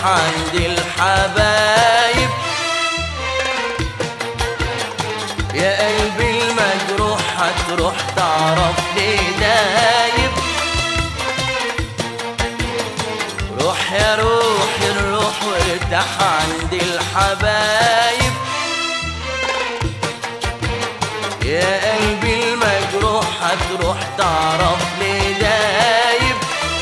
عند الحبايب يا قلبي المجروح هتروح تعرف ليه دايب روح يا روح الروح وارتاح عند الحبايب يا قلبي المجروح هتروح تعرف ليه دايب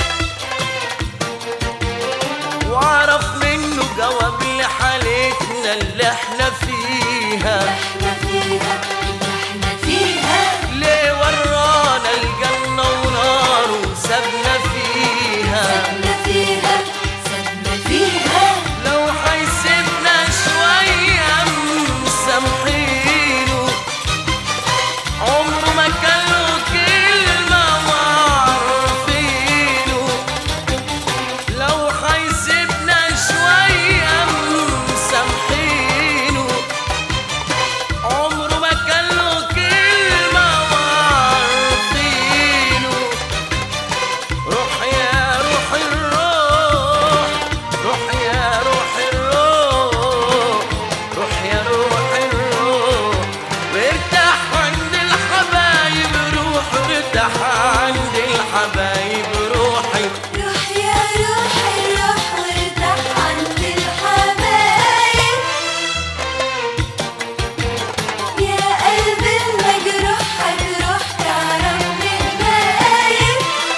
واعرف منه جواب لحالتنا اللي احنا فيها احنا فيها احنا فيها ليه ورانا الجنة ونار وسابنا فيها سبنا فيها سبنا فيها لو هيسيبنا شوية مسامحينه عمره ما كان له كلمة وعارفينه لو هيسيبنا شوية مسامحينه عمره ما كان له كلمة وعارفينه روح يا روح الروح روح يا روح الروح روح يا روح الروح وارتاح عند الحبايب روح ارتاح عند الحبايب روحي روح يا روح الروح وارتاح عند الحبايب يا قلب المجروح هتروح تعرف من دايب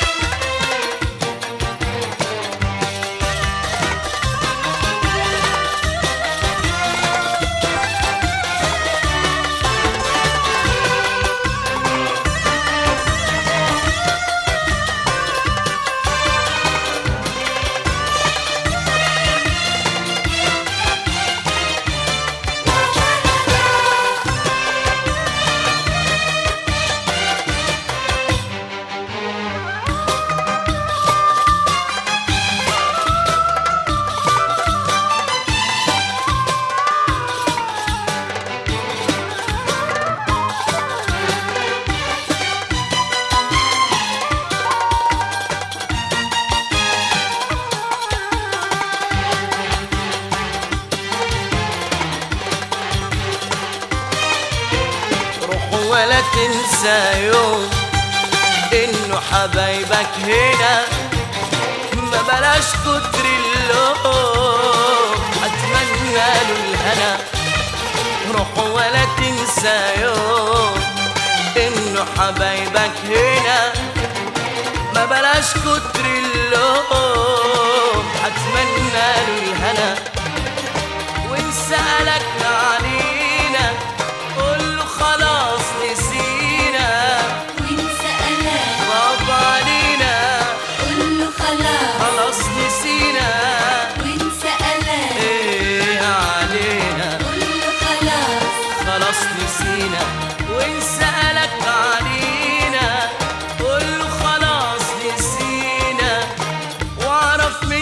روح ولا تنسى يوم انه حبايبك هنا ما بلاش كتر اللوم اتمنى له الهنا روح ولا تنسى يوم انه حبايبك هنا ما بلاش كتر اللوم اتمنى له الهنا وان سألك علينا قول له خلاص نسينا وإن سألك غاب علينا قول له خلاص خلاص نسينا وإن سألك ايه علينا قول له خلاص خلاص نسينا وان سألك علينا قول له خلاص نسينا واعرف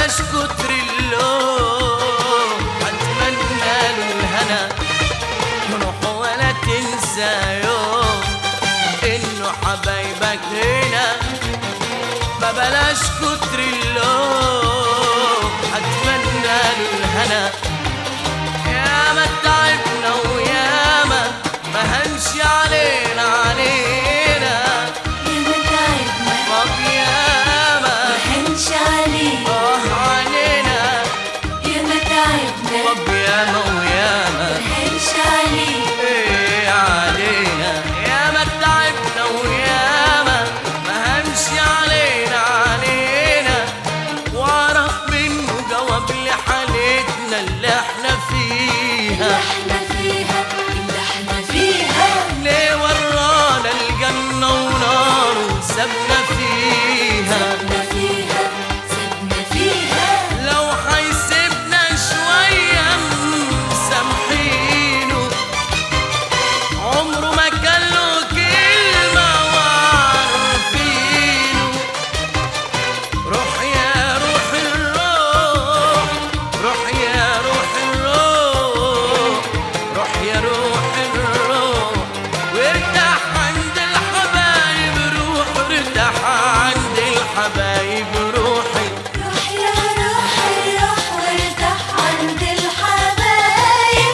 بلاش كتر اللوم هتمنى له الهنا روح ولا تنسى يوم انه حبايبك هنا ما بلاش كتر اللوم هتمنى له الهنا ياما تعبنا وياما ما هنش علينا علينا ياما تعبنا طب ياما محنش علينا اه علينا ياما تعبنا طب ياما وياما محنش علينا ايه علينا ياما تعبنا وياما ما همشي علينا علينا واعرف منه جواب لحالتنا اللي احنا فيها احنا فيها اللي احنا فيها ليه ورانا الجنة ونار وسابنا فيها سبنا فيها سبنا فيها لو هيسيبنا شوية مسامحينه عمره ما كان له كلمة وعارفينه روح يا روح الروح روح يا روح الروح روح يا روح الروح وارتاح عند الحبايب روح ارتاح عند الحبايب روحي روح يا روحي روح وارتاح عند الحبايب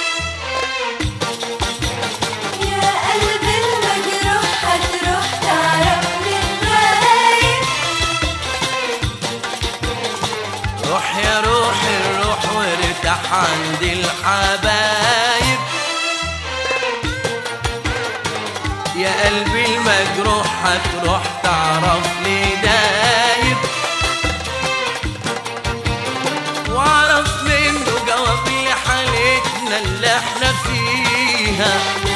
يا قلبي المجروح هتروح تعرف للغايب روح يا روح الروح وارتاح عند الحبايب يا قلبي المجروح هتروح تعرف لي دايب واعرف منه جواب لحالتنا اللي احنا فيها